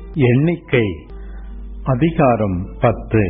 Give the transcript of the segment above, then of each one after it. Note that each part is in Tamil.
எண்ணிக்கை அதிகாரம் பத்து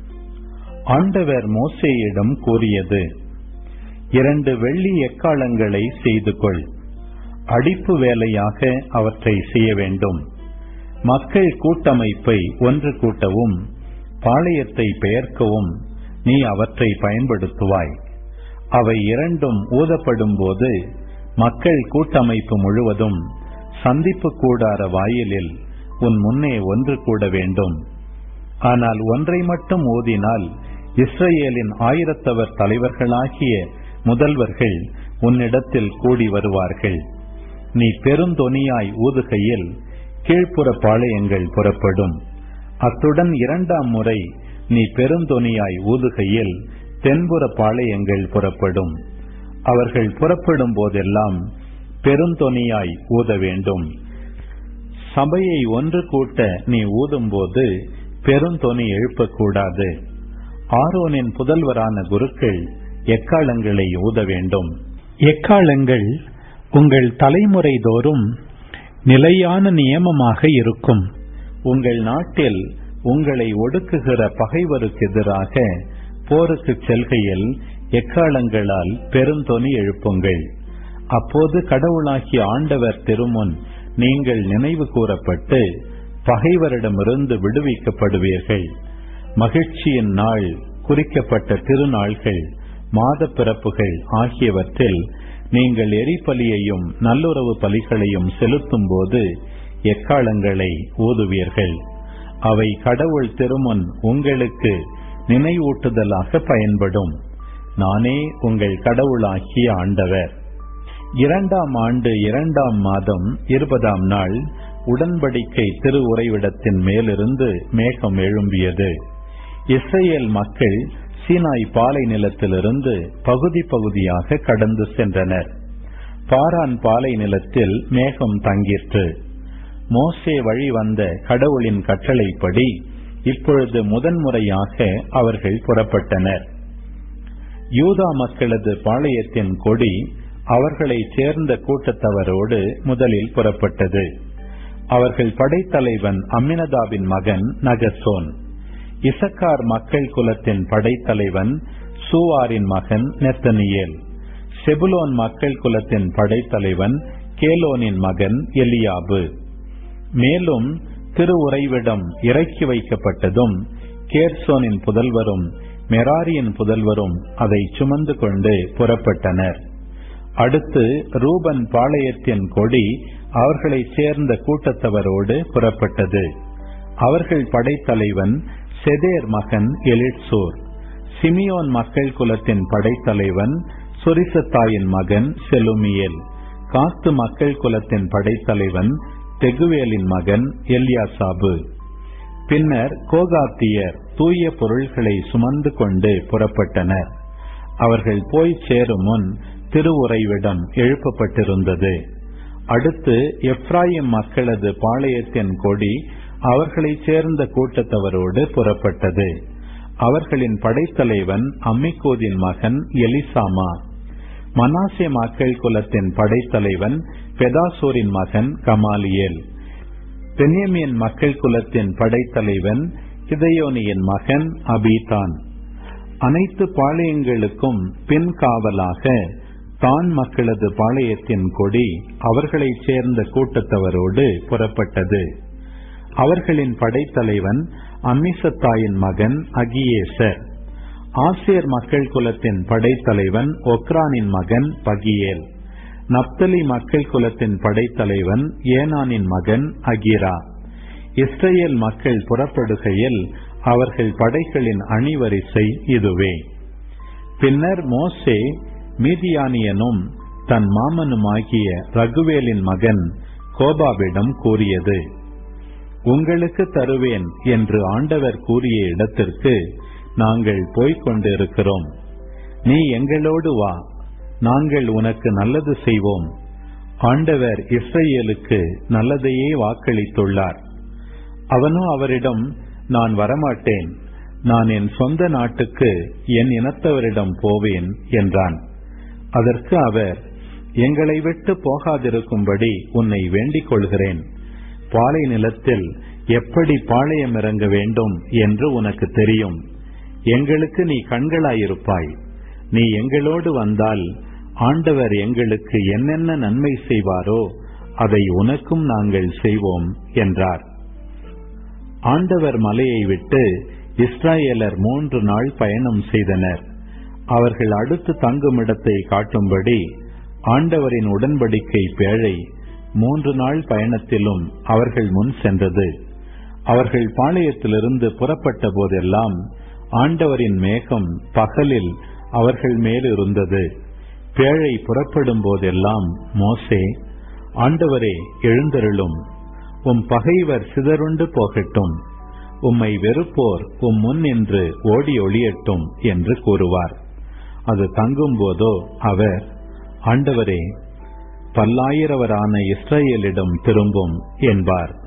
ஆண்டவர் மோசேயிடம் கூறியது இரண்டு வெள்ளி எக்காளங்களை செய்து கொள் அடிப்பு வேலையாக அவற்றை செய்ய வேண்டும் மக்கள் கூட்டமைப்பை ஒன்று கூட்டவும் பாளையத்தை பெயர்க்கவும் நீ அவற்றை பயன்படுத்துவாய் அவை இரண்டும் ஊதப்படும் போது மக்கள் கூட்டமைப்பு முழுவதும் சந்திப்பு கூடார வாயிலில் உன் முன்னே ஒன்று கூட வேண்டும் ஆனால் ஒன்றை மட்டும் ஊதினால் இஸ்ரேலின் ஆயிரத்தவர் தலைவர்களாகிய முதல்வர்கள் உன்னிடத்தில் கூடி வருவார்கள் நீ பெருந்தொனியாய் ஊதுகையில் கீழ்ப்புற பாளையங்கள் புறப்படும் அத்துடன் இரண்டாம் முறை நீ பெருந்தொனியாய் ஊதுகையில் தென்புற பாளையங்கள் புறப்படும் அவர்கள் புறப்படும் போதெல்லாம் பெருந்தொனியாய் ஊத வேண்டும் சபையை ஒன்று கூட்ட நீ ஊதும்போது பெருந்தொனி எழுப்பக்கூடாது ஆரோனின் புதல்வரான குருக்கள் எக்காலங்களை ஊத வேண்டும் எக்காலங்கள் உங்கள் தலைமுறை தோறும் நிலையான நியமமாக இருக்கும் உங்கள் நாட்டில் உங்களை ஒடுக்குகிற பகைவருக்கு எதிராக போருக்கு செல்கையில் எக்காலங்களால் பெருந்தொனி எழுப்புங்கள் அப்போது கடவுளாகிய ஆண்டவர் திருமுன் நீங்கள் நினைவு கூறப்பட்டு பகைவரிடமிருந்து விடுவிக்கப்படுவீர்கள் மகிழ்ச்சியின் நாள் குறிக்கப்பட்ட திருநாள்கள் மாத பிறப்புகள் ஆகியவற்றில் நீங்கள் எரிபலியையும் நல்லுறவு பலிகளையும் செலுத்தும் போது எக்காலங்களை ஊதுவீர்கள் அவை கடவுள் திருமுன் உங்களுக்கு நினைவூட்டுதலாக பயன்படும் நானே உங்கள் கடவுளாகிய ஆண்டவர் இரண்டாம் ஆண்டு இரண்டாம் மாதம் இருபதாம் நாள் உடன்படிக்கை திரு உறைவிடத்தின் மேலிருந்து மேகம் எழும்பியது இஸ்ரேல் மக்கள் சீனாய் பாலை நிலத்திலிருந்து பகுதி பகுதியாக கடந்து சென்றனர் பாரான் பாலை நிலத்தில் மேகம் தங்கிற்று மோசே வழி வந்த கடவுளின் கட்டளைப்படி இப்பொழுது முதன்முறையாக அவர்கள் புறப்பட்டனர் யூதா மக்களது பாளையத்தின் கொடி அவர்களைச் சேர்ந்த கூட்டத்தவரோடு முதலில் புறப்பட்டது அவர்கள் படைத்தலைவன் அம்மினதாவின் மகன் நகசோன் இசக்கார் மக்கள் குலத்தின் படைத்தலைவன் சூவாரின் மகன் நெத்தனியேல் செபுலோன் மக்கள் குலத்தின் படைத்தலைவன் கேலோனின் மகன் எலியாபு மேலும் திரு உறைவிடம் இறக்கி வைக்கப்பட்டதும் கேர்சோனின் புதல்வரும் மெராரியின் புதல்வரும் அதை சுமந்து கொண்டு புறப்பட்டனர் அடுத்து ரூபன் பாளையத்தின் கொடி அவர்களைச் சேர்ந்த கூட்டத்தவரோடு புறப்பட்டது அவர்கள் படைத்தலைவன் செதேர் மகன் எலிட்சோர் சிமியோன் மக்கள் குலத்தின் படைத்தலைவன் சுரிசத்தாயின் மகன் செலுமியேல் காத்து மக்கள் குலத்தின் படைத்தலைவன் தெகுவேலின் மகன் எல்யாசாபு பின்னர் கோகாத்தியர் தூய பொருள்களை சுமந்து கொண்டு புறப்பட்டனர் அவர்கள் போய் சேரும் முன் திருவுறைவிடம் எழுப்பப்பட்டிருந்தது அடுத்து எப்ராயிம் மக்களது பாளையத்தின் கொடி அவர்களைச் சேர்ந்த கூட்டத்தவரோடு புறப்பட்டது அவர்களின் படைத்தலைவன் அம்மிகோதின் மகன் எலிசாமா மனாசே மக்கள் குலத்தின் படைத்தலைவன் பெதாசோரின் மகன் கமாலியேல் பென்யமின் மக்கள் குலத்தின் படைத்தலைவன் கிதையோனியின் மகன் அபீதான் அனைத்து பாளையங்களுக்கும் பின் காவலாக தான் மக்களது பாளையத்தின் கொடி அவர்களைச் சேர்ந்த கூட்டத்தவரோடு புறப்பட்டது அவர்களின் படைத்தலைவன் அம்மிசத்தாயின் மகன் அகியேசர் ஆசியர் மக்கள் குலத்தின் படைத்தலைவன் ஒக்ரானின் மகன் பகியேல் நப்தலி மக்கள் குலத்தின் படைத்தலைவன் ஏனானின் மகன் அகிரா இஸ்ரேல் மக்கள் புறப்படுகையில் அவர்கள் படைகளின் அணிவரிசை இதுவே பின்னர் மோசே மீதியானியனும் தன் மாமனுமாகிய ரகுவேலின் மகன் கோபாவிடம் கூறியது உங்களுக்கு தருவேன் என்று ஆண்டவர் கூறிய இடத்திற்கு நாங்கள் போய்க் கொண்டிருக்கிறோம் நீ எங்களோடு வா நாங்கள் உனக்கு நல்லது செய்வோம் ஆண்டவர் இஸ்ரேலுக்கு நல்லதையே வாக்களித்துள்ளார் அவனோ அவரிடம் நான் வரமாட்டேன் நான் என் சொந்த நாட்டுக்கு என் இனத்தவரிடம் போவேன் என்றான் அதற்கு அவர் எங்களை விட்டு போகாதிருக்கும்படி உன்னை வேண்டிக் கொள்கிறேன் பாலை நிலத்தில் எப்படி பாளையம் இறங்க வேண்டும் என்று உனக்கு தெரியும் எங்களுக்கு நீ கண்களாயிருப்பாய் நீ எங்களோடு வந்தால் ஆண்டவர் எங்களுக்கு என்னென்ன நன்மை செய்வாரோ அதை உனக்கும் நாங்கள் செய்வோம் என்றார் ஆண்டவர் மலையை விட்டு இஸ்ராயேலர் மூன்று நாள் பயணம் செய்தனர் அவர்கள் அடுத்து தங்குமிடத்தை காட்டும்படி ஆண்டவரின் உடன்படிக்கை பேழை மூன்று நாள் பயணத்திலும் அவர்கள் முன் சென்றது அவர்கள் பாளையத்திலிருந்து புறப்பட்ட போதெல்லாம் ஆண்டவரின் மேகம் பகலில் அவர்கள் மேல் இருந்தது பேழை புறப்படும் போதெல்லாம் மோசே ஆண்டவரே எழுந்தருளும் உம் பகைவர் சிதறுண்டு போகட்டும் உம்மை வெறுப்போர் உம் முன் நின்று ஓடி ஒளியட்டும் என்று கூறுவார் அது தங்கும் போதோ அவர் ஆண்டவரே பல்லாயிரவரான இஸ்ரேலிடம் திரும்பும் என்பார்